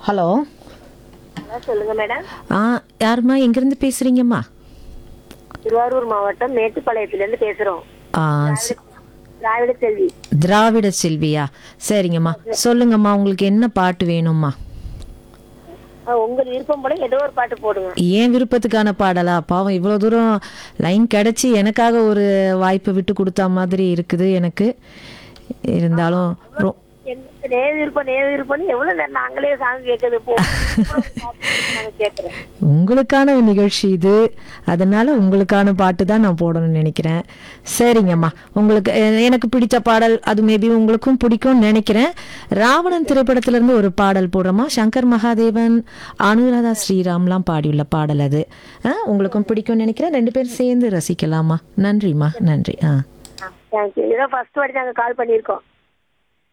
hello hello சொல்லுங்க madam ஆ யாரும்மா எங்கேருந்து பேசுகிறீங்கம்மா திருவாரூர் மாவட்டம் மேட்டுப்பாளையத்திலிருந்து பேசுறோம் ஆ ச- திராவிட செல்வி திராவிட செல்வியா சரிங்கம்மா சொல்லுங்கம்மா உங்களுக்கு என்ன பாட்டு வேணும்மா ஆ, உங்க விருப்பம் போல ஏதோ ஒரு பாட்டு போடுங்க ஏன் விருப்பத்துக்கான பாடலா பாவம் இவ்வளோ தூரம் லைன் கிடச்சி எனக்காக ஒரு வாய்ப்பை விட்டு கொடுத்தா மாதிரி இருக்குது எனக்கு இருந்தாலும் ரொ- எனக்கு நே விருப்பம் நே விருப்பம்னு எவ்வளவு நேரம் நாங்களே சாங் கேட்கறது போ நாங்க கேட்கறோம் உங்களுக்கான ஒரு நிகழ்ச்சி இது அதனால உங்களுக்கான பாட்டு தான் நான் போடணும்னு நினைக்கிறேன் சரிங்கம்மா உங்களுக்கு அஹ், எனக்கு பிடிச்ச பாடல் அது மேபி உங்களுக்கும் பிடிக்கும்னு நினைக்கிறேன் ராவணன் திரைப்படத்திலிருந்து ஒரு பாடல் போடுறோமா சங்கர் மகாதேவன் அனுராதா ஸ்ரீராம்லாம் பாடியுள்ள பாடல் அது அஹ், உங்களுக்கும் பிடிக்கும்னு நினைக்கிறேன் ரெண்டு பேரும் சேர்ந்து ரசிக்கலாமா நன்றிம்மா நன்றி ஆ தேங்க்யூ இதான் ஃபர்ஸ்ட் வாட்டி நாங்க கால் பண்ணியிருக்கோம்